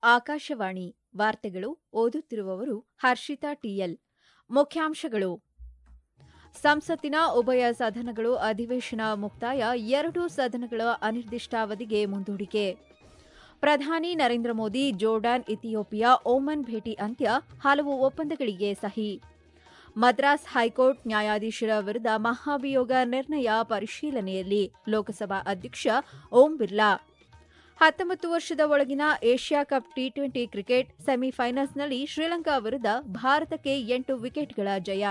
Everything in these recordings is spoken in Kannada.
ಆಕಾಶವಾಣಿ ವಾರ್ತೆಗಳು ಓದುತ್ತಿರುವವರು ಹರ್ಷಿತಾ ಟಿಎಲ್ ಮುಖ್ಯಾಂಶಗಳು ಸಂಸತ್ತಿನ ಉಭಯ ಸದನಗಳು ಅಧಿವೇಶನ ಮುಕ್ತಾಯ ಎರಡೂ ಸದನಗಳ ಅನಿರ್ದಿಷ್ಟಾವಧಿಗೆ ಮುಂದೂಡಿಕೆ ಪ್ರಧಾನಿ Narendra Modi Jordan Ethiopia Oman ಭೇಟಿ ಅಂತ್ಯ ಹಲವು ಒಪ್ಪಂದಗಳಿಗೆ ಸಹಿ ಮದ್ರಾಸ್ ಹೈಕೋರ್ಟ್ ನ್ಯಾಯಾಧೀಶರ ವಿರುದ್ಧ ಮಹಾಭಿಯೋಗ ನಿರ್ಣಯ ಪರಿಶೀಲನೆಯಲ್ಲಿ ಲೋಕಸಭಾ ಅಧ್ಯಕ್ಷ ಓಂ ಬಿರ್ಲಾ ಹತ್ತೊಂಬತ್ತು ವರ್ಷದ ಒಳಗಿನ Asia cup T twenty cricket ಸೆಮಿಫೈನಲ್ಸ್ನಲ್ಲಿ ಶ್ರೀಲಂಕಾ ವಿರುದ್ಧ ಭಾರತಕ್ಕೆ ಎಂಟು ವಿಕೆಟ್ಗಳ ಜಯ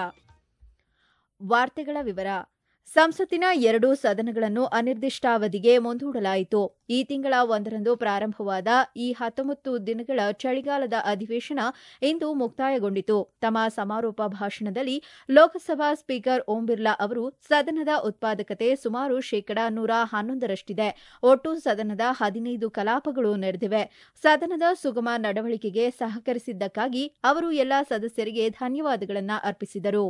ವಾರ್ತೆಗಳ ವಿವರ ಸಂಸತ್ತಿನ ಎರಡೂ ಸದನಗಳನ್ನು ಅನಿರ್ದಿಷ್ಟಾವಧಿಗೆ ಮುಂದೂಡಲಾಯಿತು ಈ ತಿಂಗಳ ಒಂದರಂದು ಪ್ರಾರಂಭವಾದ ಈ ಹತ್ತೊಂಬತ್ತು ದಿನಗಳ ಚಳಿಗಾಲದ ಅಧಿವೇಶನ ಇಂದು ಮುಕ್ತಾಯಗೊಂಡಿತು ತಮ್ಮ ಸಮಾರೋಪ ಭಾಷಣದಲ್ಲಿ ಲೋಕಸಭಾ ಸ್ಪೀಕರ್ ಓಂ ಬಿರ್ಲಾ ಅವರು ಸದನದ ಉತ್ಪಾದಕತೆ ಸುಮಾರು ಶೇಕಡಾ ನೂರ ಹನ್ನೊಂದರಷ್ಟಿದೆ ಒಟ್ಟು ಸದನದ ಹದಿನೈದು ಕಲಾಪಗಳು ನಡೆದಿವೆ ಸದನದ ಸುಗಮ ನಡವಳಿಕೆಗೆ ಸಹಕರಿಸಿದ್ದಕ್ಕಾಗಿ ಅವರು ಎಲ್ಲಾ ಸದಸ್ಯರಿಗೆ ಧನ್ಯವಾದಗಳನ್ನು ಅರ್ಪಿಸಿದರು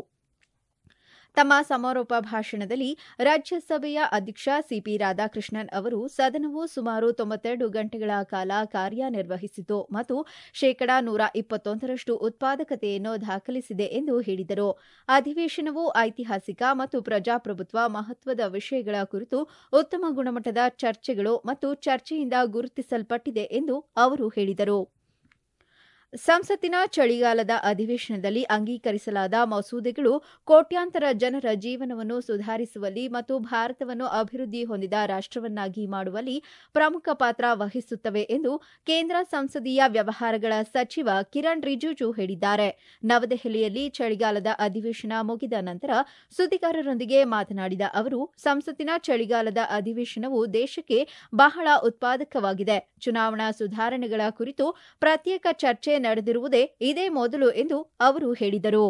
ತಮ್ಮ ಸಮಾರೋಪ ಭಾಷಣದಲ್ಲಿ ರಾಜ್ಯಸಭೆಯ ಅಧ್ಯಕ್ಷ ಸಿಪಿ ರಾಧಾಕೃಷ್ಣನ್ ಅವರು ಸದನವು ಸುಮಾರು ತೊಂಬತ್ತೆರಡು ಗಂಟೆಗಳ ಕಾಲ ಕಾರ್ಯನಿರ್ವಹಿಸಿತು ಮತ್ತು ಶೇಕಡಾ ನೂರ ಇಪ್ಪತ್ತೊಂದರಷ್ಟು ಉತ್ಪಾದಕತೆಯನ್ನು ದಾಖಲಿಸಿದೆ ಎಂದು ಹೇಳಿದರು ಅಧಿವೇಶನವು ಐತಿಹಾಸಿಕ ಮತ್ತು ಪ್ರಜಾಪ್ರಭುತ್ವ ಮಹತ್ವದ ವಿಷಯಗಳ ಕುರಿತು ಉತ್ತಮ ಗುಣಮಟ್ಟದ ಚರ್ಚೆಗಳು ಮತ್ತು ಚರ್ಚೆಯಿಂದ ಗುರುತಿಸಲ್ಪಟ್ಟಿದೆ ಎಂದು ಅವರು ಹೇಳಿದರು ಸಂಸತ್ತಿನ ಚಳಿಗಾಲದ ಅಧಿವೇಶನದಲ್ಲಿ ಅಂಗೀಕರಿಸಲಾದ ಮಸೂದೆಗಳು ಕೋಟ್ಯಾಂತರ ಜನರ ಜೀವನವನ್ನು ಸುಧಾರಿಸುವಲ್ಲಿ ಮತ್ತು ಭಾರತವನ್ನು ಅಭಿವೃದ್ಧಿ ಹೊಂದಿದ ರಾಷ್ಟವನ್ನಾಗಿ ಮಾಡುವಲ್ಲಿ ಪ್ರಮುಖ ಪಾತ್ರ ವಹಿಸುತ್ತವೆ ಎಂದು ಕೇಂದ್ರ ಸಂಸದೀಯ ವ್ಯವಹಾರಗಳ ಸಚಿವ ಕಿರಣ್ ರಿಜಿಜು ಹೇಳಿದ್ದಾರೆ ನವದೆಹಲಿಯಲ್ಲಿ ಚಳಿಗಾಲದ ಅಧಿವೇಶನ ಮುಗಿದ ನಂತರ ಸುದ್ದಿಗಾರರೊಂದಿಗೆ ಮಾತನಾಡಿದ ಅವರು ಸಂಸತ್ತಿನ ಚಳಿಗಾಲದ ಅಧಿವೇಶನವು ದೇಶಕ್ಕೆ ಬಹಳ ಉತ್ಪಾದಕವಾಗಿದೆ ಚುನಾವಣಾ ಸುಧಾರಣೆಗಳ ಕುರಿತು ಪ್ರತ್ಯೇಕ ಚರ್ಚೆ ನಡೆದಿರುವುದೇ ಇದೇ ಮೊದಲು ಎಂದು ಅವರು ಹೇಳಿದರು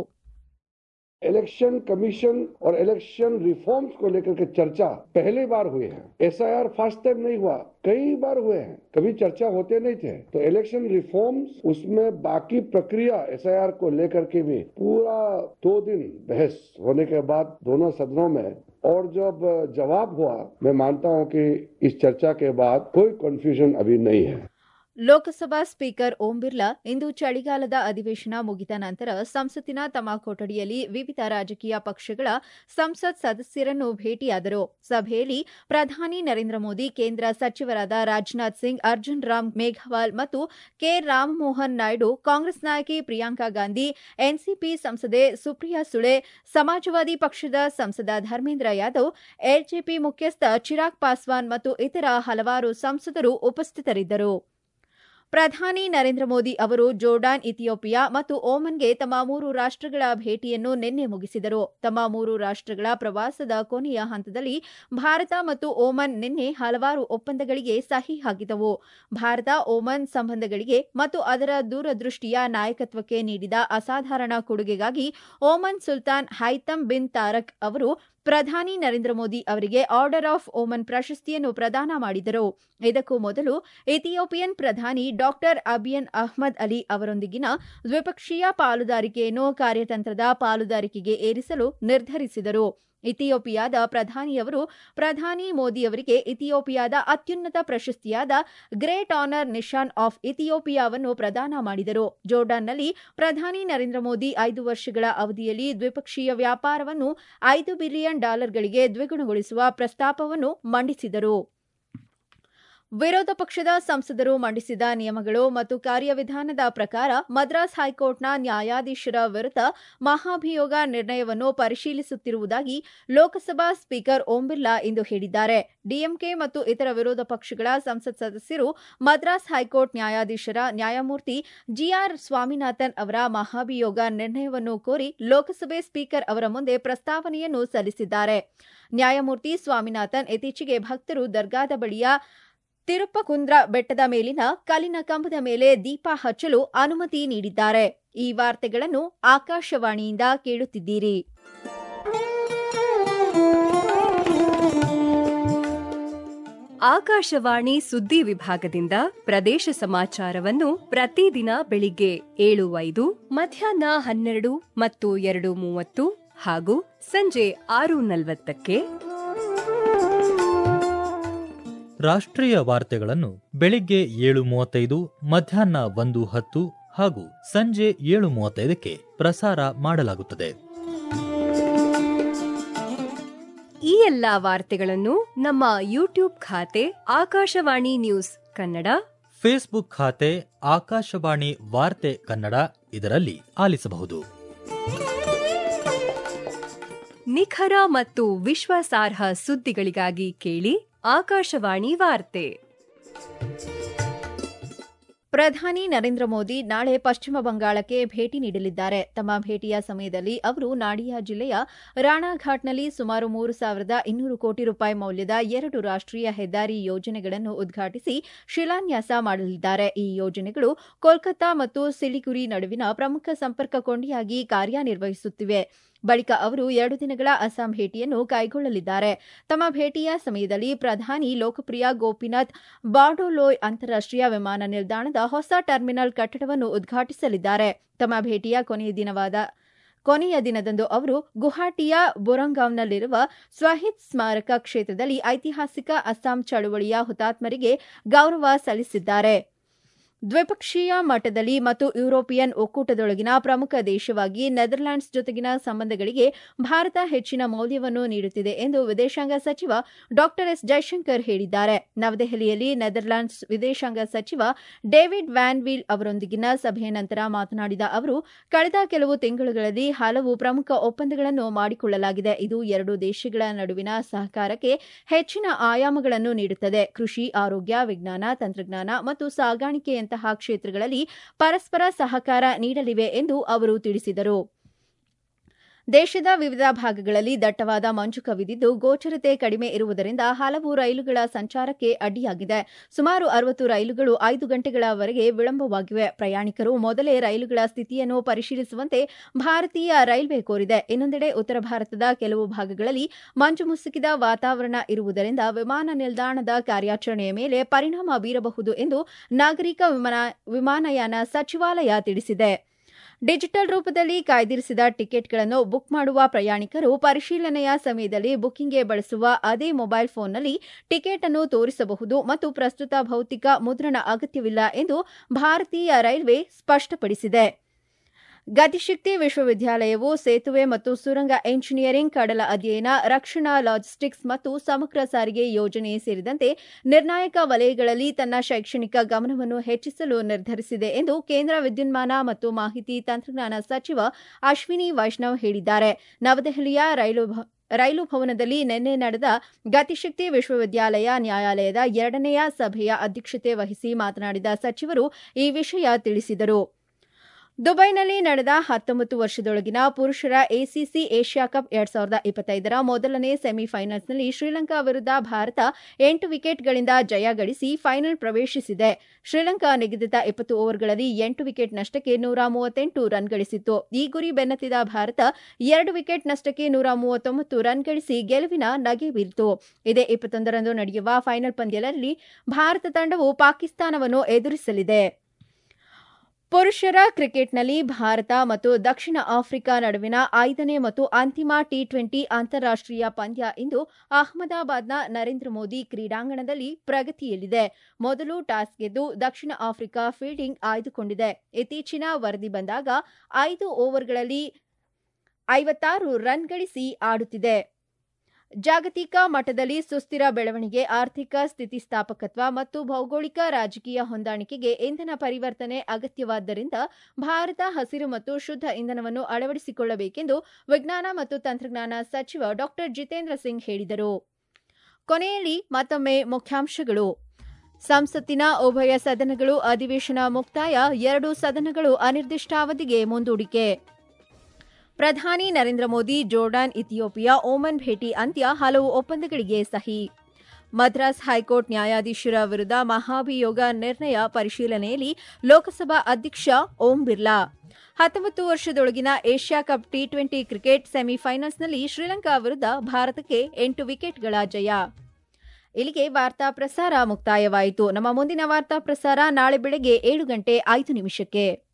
इलेक्शन कमीशन और इलेक्शन रिफॉर्म्स को लेकर के चर्चा पहली बार हुई है एसआईआर फर्स्ट टाइम नहीं हुआ कई बार हुए हैं कभी चर्चा होते नहीं थे तो इलेक्शन रिफॉर्म्स उसमें बाकी प्रक्रिया एसआईआर को लेकर के भी पूरा दो दिन बहस होने के बाद दोनों सदनों में और जब जवाब हुआ मैं मानता हूं कि इस चर्चा के बाद कोई कंफ्यूजन अभी नहीं है ಲೋಕಸಭಾ ಸ್ಪೀಕರ್ ಓಂ ಬಿರ್ಲಾ ಇಂದು ಚಳಿಗಾಲದ ಅಧಿವೇಶನ ಮುಗಿದ ನಂತರ ಸಂಸತ್ತಿನ ತಮ್ಮ ಕೊಠಡಿಯಲ್ಲಿ ವಿವಿಧ ರಾಜಕೀಯ ಪಕ್ಷಗಳ ಸಂಸತ್ ಸದಸ್ಯರನ್ನು ಭೇಟಿಯಾದರು ಸಭೆಯಲ್ಲಿ ಪ್ರಧಾನಿ ನರೇಂದ್ರ ಮೋದಿ ಕೇಂದ್ರ ಸಚಿವರಾದ ರಾಜನಾಥ್ ಸಿಂಗ್ ಅರ್ಜುನ್ ರಾಮ್ ಮೇಘವಾಲ್ ಮತ್ತು ಕೆ ರಾಮಮೋಹನ್ ನಾಯ್ಡು ಕಾಂಗ್ರೆಸ್ ನಾಯಕಿ ಪ್ರಿಯಾಂಕಾ ಗಾಂಧಿ ಎನ್ಸಿಪಿ ಸಂಸದೆ ಸುಪ್ರಿಯಾ ಸುಳೆ ಸಮಾಜವಾದಿ ಪಕ್ಷದ ಸಂಸದ ಧರ್ಮೇಂದ್ರ ಯಾದವ್ ಎಲ್ಜೆಪಿ ಮುಖ್ಯಸ್ಥ ಚಿರಾಗ್ ಪಾಸ್ವಾನ್ ಮತ್ತು ಇತರ ಹಲವಾರು ಸಂಸದರು ಉಪಸ್ಥಿತರಿದ್ದರು ಪ್ರಧಾನಿ ನರೇಂದ್ರ ಮೋದಿ ಅವರು ಜೋರ್ಡಾನ್ ಇಥಿಯೋಪಿಯಾ ಮತ್ತು ಓಮನ್ಗೆ ತಮ್ಮ ಮೂರು ರಾಷ್ಟಗಳ ಭೇಟಿಯನ್ನು ನಿನ್ನೆ ಮುಗಿಸಿದರು ತಮ್ಮ ಮೂರು ರಾಷ್ಟಗಳ ಪ್ರವಾಸದ ಕೊನೆಯ ಹಂತದಲ್ಲಿ ಭಾರತ ಮತ್ತು ಓಮನ್ ನಿನ್ನೆ ಹಲವಾರು ಒಪ್ಪಂದಗಳಿಗೆ ಸಹಿ ಹಾಕಿದವು ಭಾರತ ಓಮನ್ ಸಂಬಂಧಗಳಿಗೆ ಮತ್ತು ಅದರ ದೂರದೃಷ್ಟಿಯ ನಾಯಕತ್ವಕ್ಕೆ ನೀಡಿದ ಅಸಾಧಾರಣ ಕೊಡುಗೆಗಾಗಿ Oman sultan Haitham bin Tariq ಅವರು ಪ್ರಧಾನಿ ನರೇಂದ್ರ ಮೋದಿ ಅವರಿಗೆ ಆರ್ಡರ್ ಆಫ್ ಓಮನ್ ಪ್ರಶಸ್ತಿಯನ್ನು ಪ್ರದಾನ ಮಾಡಿದರು ಇದಕ್ಕೂ ಮೊದಲು ಇಥಿಯೋಪಿಯನ್ ಪ್ರಧಾನಿ ಡಾಕ್ಟರ್ ಅಬಿಯನ್ ಅಹ್ಮದ್ ಅಲಿ ಅವರೊಂದಿಗಿನ ದ್ವಿಪಕ್ಷೀಯ ಪಾಲುದಾರಿಕೆಯನ್ನು ಕಾರ್ಯತಂತ್ರದ ಪಾಲುದಾರಿಕೆಗೆ ಏರಿಸಲು ನಿರ್ಧರಿಸಿದರು ಇಥಿಯೋಪಿಯಾದ ಪ್ರಧಾನಿಯವರು ಪ್ರಧಾನಿ ಮೋದಿಯವರಿಗೆ ಇಥಿಯೋಪಿಯಾದ ಅತ್ಯುನ್ನತ ಪ್ರಶಸ್ತಿಯಾದ ಗ್ರೇಟ್ ಆನರ್ ನಿಶಾನ್ ಆಫ್ ಇಥಿಯೋಪಿಯಾವನ್ನು ಪ್ರದಾನ ಮಾಡಿದರು ಜೋರ್ಡಾನ್ನಲ್ಲಿ ಪ್ರಧಾನಿ ನರೇಂದ್ರ ಮೋದಿ ಐದು ವರ್ಷಗಳ ಅವಧಿಯಲ್ಲಿ ದ್ವಿಪಕ್ಷೀಯ ವ್ಯಾಪಾರವನ್ನು ಐದು ಬಿಲಿಯನ್ ಡಾಲರ್ಗಳಿಗೆ ದ್ವಿಗುಣಗೊಳಿಸುವ ಪ್ರಸ್ತಾಪವನ್ನು ಮಂಡಿಸಿದರು ವಿರೋಧ ಪಕ್ಷದ ಸಂಸದರು ಮಂಡಿಸಿದ ನಿಯಮಗಳು ಮತ್ತು ಕಾರ್ಯವಿಧಾನದ ಪ್ರಕಾರ ಮದ್ರಾಸ್ ಹೈಕೋರ್ಟ್ನ ನ್ಯಾಯಾಧೀಶರ ವಿರುದ್ಧ ಮಹಾಭಿಯೋಗ ನಿರ್ಣಯವನ್ನು ಪರಿಶೀಲಿಸುತ್ತಿರುವುದಾಗಿ ಲೋಕಸಭಾ ಸ್ಪೀಕರ್ ಓಂ ಬಿರ್ಲಾ ಇಂದು ಹೇಳಿದ್ದಾರೆ ಡಿಎಂಕೆ ಮತ್ತು ಇತರ ವಿರೋಧ ಪಕ್ಷಗಳ ಸಂಸತ್ ಸದಸ್ಯರು ಮದ್ರಾಸ್ ಹೈಕೋರ್ಟ್ ನ್ಯಾಯಾಧೀಶರ ನ್ಯಾಯಮೂರ್ತಿ ಜಿಆರ್ ಸ್ವಾಮಿನಾಥನ್ ಅವರ ಮಹಾಭಿಯೋಗ ನಿರ್ಣಯವನ್ನು ಕೋರಿ ಲೋಕಸಭೆ ಸ್ಪೀಕರ್ ಅವರ ಮುಂದೆ ಪ್ರಸ್ತಾವನೆಯನ್ನು ಸಲ್ಲಿಸಿದ್ದಾರೆ ನ್ಯಾಯಮೂರ್ತಿ ಸ್ವಾಮಿನಾಥನ್ ಇತ್ತೀಚೆಗೆ ಭಕ್ತರು ದರ್ಗಾದ ಬಳಿಯ ತಿರುಪ್ಪಕುಂದ್ರ ಬೆಟ್ಟದ ಮೇಲಿನ ಕಲ್ಲಿನ ಕಂಬದ ಮೇಲೆ ದೀಪ ಹಚ್ಚಲು ಅನುಮತಿ ನೀಡಿದ್ದಾರೆ ಈ ವಾರ್ತೆಗಳನ್ನು ಆಕಾಶವಾಣಿಯಿಂದ ಕೇಳುತ್ತಿದ್ದೀರಿ ಆಕಾಶವಾಣಿ ಸುದ್ದಿ ವಿಭಾಗದಿಂದ ಪ್ರದೇಶ ಸಮಾಚಾರವನ್ನು ಪ್ರತಿದಿನ ಬೆಳಿಗ್ಗೆ ಏಳು ಐದು ಮಧ್ಯಾಹ್ನ ಹನ್ನೆರಡು ಮತ್ತು ಎರಡು ಮೂವತ್ತು ಹಾಗೂ ಸಂಜೆ ಆರು ನಲವತ್ತಕ್ಕೆ ರಾಷ್ಟ್ರೀಯ ವಾರ್ತೆಗಳನ್ನು ಬೆಳಿಗ್ಗೆ ಏಳು ಮೂವತ್ತೈದು ಮಧ್ಯಾಹ್ನ ಒಂದು ಹತ್ತು ಹಾಗೂ ಸಂಜೆ ಏಳು ಮೂವತ್ತೈದಕ್ಕೆ ಪ್ರಸಾರ ಮಾಡಲಾಗುತ್ತದೆ ಈ ಎಲ್ಲಾ ವಾರ್ತೆಗಳನ್ನು ನಮ್ಮ ಯೂಟ್ಯೂಬ್ ಖಾತೆ ಆಕಾಶವಾಣಿ ನ್ಯೂಸ್ ಕನ್ನಡ ಫೇಸ್ಬುಕ್ ಖಾತೆ ಆಕಾಶವಾಣಿ ವಾರ್ತೆ ಕನ್ನಡ ಇದರಲ್ಲಿ ಆಲಿಸಬಹುದು ನಿಖರ ಮತ್ತು ವಿಶ್ವಾಸಾರ್ಹ ಸುದ್ದಿಗಳಿಗಾಗಿ ಕೇಳಿ ಆಕಾಶವಾಣಿ ವಾರ್ತೆ ಪ್ರಧಾನಿ ನರೇಂದ್ರ ಮೋದಿ ನಾಳೆ ಪಶ್ಚಿಮ ಬಂಗಾಳಕ್ಕೆ ಭೇಟಿ ನೀಡಲಿದ್ದಾರೆ ತಮ್ಮ ಭೇಟಿಯ ಸಮಯದಲ್ಲಿ ಅವರು ನಾಡಿಯಾ ಜಿಲ್ಲೆಯ ರಾಣಾಘಾಟ್ನಲ್ಲಿ ಸುಮಾರು ಮೂರು ಸಾವಿರದ ಇನ್ನೂರು ಕೋಟಿ ರೂಪಾಯಿ ಮೌಲ್ಯದ ಎರಡು ರಾಷ್ಟ್ರೀಯ ಹೆದ್ದಾರಿ ಯೋಜನೆಗಳನ್ನು ಉದ್ಘಾಟಿಸಿ ಶಿಲಾನ್ಯಾಸ ಮಾಡಲಿದ್ದಾರೆ ಈ ಯೋಜನೆಗಳು ಕೋಲ್ಕತ್ತಾ ಮತ್ತು ಸಿಲಿಗುರಿ ನಡುವಿನ ಪ್ರಮುಖ ಸಂಪರ್ಕ ಕೊಂಡಿಯಾಗಿ ಕಾರ್ಯನಿರ್ವಹಿಸುತ್ತಿವೆ ಬಳಿಕ ಅವರು ಎರಡು ದಿನಗಳ ಅಸ್ಸಾಂ ಭೇಟಿಯನ್ನು ಕೈಗೊಳ್ಳಲಿದ್ದಾರೆ ತಮ್ಮ ಭೇಟಿಯ ಸಮಯದಲ್ಲಿ ಪ್ರಧಾನಿ ಲೋಕಪ್ರಿಯ ಗೋಪಿನಾಥ್ ಬಾರ್ಡೋಲೋಯ್ ಅಂತಾರಾಷ್ಟೀಯ ವಿಮಾನ ನಿಲ್ದಾಣದ ಹೊಸ ಟರ್ಮಿನಲ್ ಕಟ್ಟಡವನ್ನು ಉದ್ಘಾಟಿಸಲಿದ್ದಾರೆ ತಮ್ಮ ಭೇಟಿಯ ಕೊನೆಯ ದಿನವಾದ ಕೊನೆಯ ದಿನದಂದು ಅವರು ಗುವಾಹಟಿಯ ಬೊರಂಗಾವ್ನಲ್ಲಿರುವ ಸ್ವಹಿತ್ ಸ್ಮಾರಕ ಕ್ಷೇತ್ರದಲ್ಲಿ ಐತಿಹಾಸಿಕ ಅಸ್ಸಾಂ ಚಳುವಳಿಯ ಹುತಾತ್ಮರಿಗೆ ಗೌರವ ಸಲ್ಲಿಸಿದ್ದಾರೆ ದ್ವಿಪಕ್ಷೀಯ ಮಟ್ಟದಲ್ಲಿ ಮತ್ತು ಯುರೋಪಿಯನ್ ಒಕ್ಕೂಟದೊಳಗಿನ ಪ್ರಮುಖ ದೇಶವಾಗಿ ನೆದರ್ಲ್ಯಾಂಡ್ಸ್ ಜೊತೆಗಿನ ಸಂಬಂಧಗಳಿಗೆ ಭಾರತ ಹೆಚ್ಚಿನ ಮೌಲ್ಯವನ್ನು ನೀಡುತ್ತಿದೆ ಎಂದು ವಿದೇಶಾಂಗ ಸಚಿವ ಡಾ ಎಸ್ ಜೈಶಂಕರ್ ಹೇಳಿದ್ದಾರೆ ನವದೆಹಲಿಯಲ್ಲಿ ನೆದರ್ಲ್ಯಾಂಡ್ಸ್ ವಿದೇಶಾಂಗ ಸಚಿವ ಡೇವಿಡ್ ವ್ಯಾನ್ ವೀಲ್ ಅವರೊಂದಿಗಿನ ಸಭೆಯ ನಂತರ ಮಾತನಾಡಿದ ಅವರು ಕಳೆದ ಕೆಲವು ತಿಂಗಳುಗಳಲ್ಲಿ ಹಲವು ಪ್ರಮುಖ ಒಪ್ಪಂದಗಳನ್ನು ಮಾಡಿಕೊಳ್ಳಲಾಗಿದೆ ಇದು ಎರಡು ದೇಶಗಳ ನಡುವಿನ ಸಹಕಾರಕ್ಕೆ ಹೆಚ್ಚಿನ ಆಯಾಮಗಳನ್ನು ನೀಡುತ್ತದೆ ಕೃಷಿ ಆರೋಗ್ಯ ವಿಜ್ಞಾನ ತಂತ್ರಜ್ಞಾನ ಮತ್ತು ಸಾಗಾಣಿಕೆಯಂತಹ ಕ್ಷೇತ್ರಗಳಲ್ಲಿ ಪರಸ್ಪರ ಸಹಕಾರ ನೀಡಲಿವೆ ಎಂದು ಅವರು ತಿಳಿಸಿದರು ದೇಶದ ವಿವಿಧ ಭಾಗಗಳಲ್ಲಿ ದಟ್ಟವಾದ ಮಂಜು ಕವಿದಿದ್ದು ಗೋಚರತೆ ಕಡಿಮೆ ಇರುವುದರಿಂದ ಹಲವು ರೈಲುಗಳ ಸಂಚಾರಕ್ಕೆ ಅಡ್ಡಿಯಾಗಿದೆ ಸುಮಾರು ಅರವತ್ತು ರೈಲುಗಳು ಐದು ಗಂಟೆಗಳವರೆಗೆ ವಿಳಂಬವಾಗಿವೆ ಪ್ರಯಾಣಿಕರು ಮೊದಲೇ ರೈಲುಗಳ ಸ್ಥಿತಿಯನ್ನು ಪರಿಶೀಲಿಸುವಂತೆ ಭಾರತೀಯ ರೈಲ್ವೆ ಕೋರಿದೆ ಇನ್ನೊಂದೆಡೆ ಉತ್ತರ ಭಾರತದ ಕೆಲವು ಭಾಗಗಳಲ್ಲಿ ಮಂಜು ಮುಸುಕಿದ ವಾತಾವರಣ ಇರುವುದರಿಂದ ವಿಮಾನ ನಿಲ್ದಾಣದ ಕಾರ್ಯಾಚರಣೆಯ ಮೇಲೆ ಪರಿಣಾಮ ಬೀರಬಹುದು ಎಂದು ನಾಗರಿಕ ವಿಮಾನಯಾನ ಸಚಿವಾಲಯ ತಿಳಿಸಿದೆ ಡಿಜಿಟಲ್ ರೂಪದಲ್ಲಿ ಕಾಯ್ದಿರಿಸಿದ ಟಿಕೆಟ್ಗಳನ್ನು ಬುಕ್ ಮಾಡುವ ಪ್ರಯಾಣಿಕರು ಪರಿಶೀಲನೆಯ ಸಮಯದಲ್ಲಿ ಬುಕ್ಕಿಂಗ್ಗೆ ಬಳಸುವ ಅದೇ ಮೊಬೈಲ್ ಫೋನ್ನಲ್ಲಿ ಟಿಕೆಟ್ ಅನ್ನು ತೋರಿಸಬಹುದು ಮತ್ತು ಪ್ರಸ್ತುತ ಭೌತಿಕ ಮುದ್ರಣ ಅಗತ್ಯವಿಲ್ಲ ಎಂದು ಭಾರತೀಯ ರೈಲ್ವೆ ಸ್ಪಷ್ಟಪಡಿಸಿದೆ ಗತಿಶಕ್ತಿ ವಿಶ್ವವಿದ್ಯಾಲಯವು ಸೇತುವೆ ಮತ್ತು ಸುರಂಗ ಎಂಜಿನಿಯರಿಂಗ್ ಕಡಲ ಅಧ್ಯಯನ ರಕ್ಷಣಾ ಲಾಜಿಸ್ಟಿಕ್ಸ್ ಮತ್ತು ಸಮಗ್ರ ಸಾರಿಗೆ ಯೋಜನೆ ಸೇರಿದಂತೆ ನಿರ್ಣಾಯಕ ವಲಯಗಳಲ್ಲಿ ತನ್ನ ಶೈಕ್ಷಣಿಕ ಗಮನವನ್ನು ಹೆಚ್ಚಿಸಲು ನಿರ್ಧರಿಸಿದೆ ಎಂದು ಕೇಂದ್ರ ವಿದ್ಯುನ್ಮಾನ ಮತ್ತು ಮಾಹಿತಿ ತಂತ್ರಜ್ಞಾನ ಸಚಿವ ಅಶ್ವಿನಿ ವೈಷ್ಣವ್ ಹೇಳಿದ್ದಾರೆ ನವದೆಹಲಿಯ ರೈಲು ರೈಲು ಭವನದಲ್ಲಿ ನಿನ್ನೆ ನಡೆದ ಗತಿಶಕ್ತಿ ವಿಶ್ವವಿದ್ಯಾಲಯ ನ್ಯಾಯಾಲಯದ ಎರಡನೆಯ ಸಭೆಯ ಅಧ್ಯಕ್ಷತೆ ವಹಿಸಿ ಮಾತನಾಡಿದ ಸಚಿವರು ಈ ವಿಷಯ ತಿಳಿಸಿದರು ದುಬೈನಲ್ಲಿ ನಡೆದ ಹತ್ತೊಂಬತ್ತು ವರ್ಷದೊಳಗಿನ ಪುರುಷರ ಎಸಿಸಿ ಏಷ್ಯಾ ಕಪ್ ಎರಡ್ ಸಾವಿರದ ಇಪ್ಪತ್ತೈದರ ಮೊದಲನೇ ಸೆಮಿಫೈನಲ್ಸ್ನಲ್ಲಿ ಶ್ರೀಲಂಕಾ ವಿರುದ್ಧ ಭಾರತ ಎಂಟು ವಿಕೆಟ್ಗಳಿಂದ ಜಯ ಗಳಿಸಿ ಫೈನಲ್ ಪ್ರವೇಶಿಸಿದೆ ಶ್ರೀಲಂಕಾ ನಿಗದಿತ ಇಪ್ಪತ್ತು ಓವರ್ಗಳಲ್ಲಿ ಎಂಟು ವಿಕೆಟ್ ನಷ್ಟಕ್ಕೆ ನೂರ ಮೂವತ್ತೆಂಟು ರನ್ ಗಳಿಸಿತ್ತು ಈ ಗುರಿ ಬೆನ್ನತ್ತಿದ ಭಾರತ ಎರಡು ವಿಕೆಟ್ ನಷ್ಟಕ್ಕೆ ನೂರ ಮೂವತ್ತೊಂಬತ್ತು ರನ್ ಗಳಿಸಿ ಗೆಲುವಿನ ನಗೆ ಬೀರಿತು ಇದೇ ಇಪ್ಪತ್ತೊಂದರಂದು ನಡೆಯುವ ಫೈನಲ್ ಪಂದ್ಯದಲ್ಲಿ ಭಾರತ ತಂಡವು ಪಾಕಿಸ್ತಾನವನ್ನು ಎದುರಿಸಲಿದೆ ಪುರುಷರ ಕ್ರಿಕೆಟ್ನಲ್ಲಿ ಭಾರತ ಮತ್ತು ದಕ್ಷಿಣ ಆಫ್ರಿಕಾ ನಡುವಿನ ಐದನೇ ಮತ್ತು ಅಂತಿಮ ಟಿ ಟ್ವೆಂಟಿ ಅಂತಾರಾಷ್ಟೀಯ ಪಂದ್ಯ ಇಂದು ಅಹಮದಾಬಾದ್ನ ನರೇಂದ್ರ ಮೋದಿ ಕ್ರೀಡಾಂಗಣದಲ್ಲಿ ಪ್ರಗತಿಯಲ್ಲಿದೆ ಮೊದಲು ಟಾಸ್ ಗೆದ್ದು ದಕ್ಷಿಣ ಆಫ್ರಿಕಾ ಫೀಲ್ಡಿಂಗ್ ಆಯ್ದುಕೊಂಡಿದೆ ಇತ್ತೀಚಿನ ವರದಿ ಬಂದಾಗ ಐದು ಓವರ್ಗಳಲ್ಲಿ ಐವತ್ತಾರು ರನ್ ಗಳಿಸಿ ಆಡುತ್ತಿದೆ ಜಾಗತಿಕ ಮಟ್ಟದಲ್ಲಿ ಸುಸ್ಥಿರ ಬೆಳವಣಿಗೆ ಆರ್ಥಿಕ ಸ್ಥಿತಿಸ್ಥಾಪಕತ್ವ ಮತ್ತು ಭೌಗೋಳಿಕ ರಾಜಕೀಯ ಹೊಂದಾಣಿಕೆಗೆ ಇಂಧನ ಪರಿವರ್ತನೆ ಅಗತ್ಯವಾದ್ದರಿಂದ ಭಾರತ ಹಸಿರು ಮತ್ತು ಶುದ್ಧ ಇಂಧನವನ್ನು ಅಳವಡಿಸಿಕೊಳ್ಳಬೇಕೆಂದು ವಿಜ್ಞಾನ ಮತ್ತು ತಂತ್ರಜ್ಞಾನ ಸಚಿವ ಡಾ ಜಿತೇಂದ್ರ ಸಿಂಗ್ ಹೇಳಿದರು ಕೊನೆಯಲ್ಲಿ ಮತ್ತೊಮ್ಮೆ ಮುಖ್ಯಾಂಶಗಳು ಸಂಸತ್ತಿನ ಉಭಯ ಸದನಗಳು ಅಧಿವೇಶನ ಮುಕ್ತಾಯ ಎರಡು ಸದನಗಳು ಅನಿರ್ದಿಷ್ಟಾವಧಿಗೆ ಮುಂದೂಡಿಕೆ ಪ್ರಧಾನಿ Narendra Modi Jordan Ethiopia Oman ಭೇಟಿ ಅಂತ್ಯ ಹಲವು ಒಪ್ಪಂದಗಳಿಗೆ ಸಹಿ ಮದ್ರಾಸ್ ಹೈಕೋರ್ಟ್ ನ್ಯಾಯಾಧೀಶರ ವಿರುದ್ಧ ಮಹಾಭಿಯೋಗ ನಿರ್ಣಯ ಪರಿಶೀಲನೆಯಲ್ಲಿ ಲೋಕಸಭಾ ಅಧ್ಯಕ್ಷ ಓಂ ಬಿರ್ಲಾ ಹತ್ತೊಂಬತ್ತು ವರ್ಷದೊಳಗಿನ Asia cup T twenty cricket ಸೆಮಿಫೈನಲ್ಸ್ನಲ್ಲಿ ಶ್ರೀಲಂಕಾ ವಿರುದ್ಧ ಭಾರತಕ್ಕೆ ಎಂಟು ವಿಕೆಟ್ಗಳ ಜಯ ಇಲ್ಲಿಗೆ ವಾರ್ತಾ ಪ್ರಸಾರ ಮುಕ್ತಾಯವಾಯಿತು ನಮ್ಮ ಮುಂದಿನ ವಾರ್ತಾ ಪ್ರಸಾರ ನಾಳೆ ಬೆಳಗ್ಗೆ ಏಳು ಗಂಟೆ ಐದು ನಿಮಿಷಕ್ಕೆ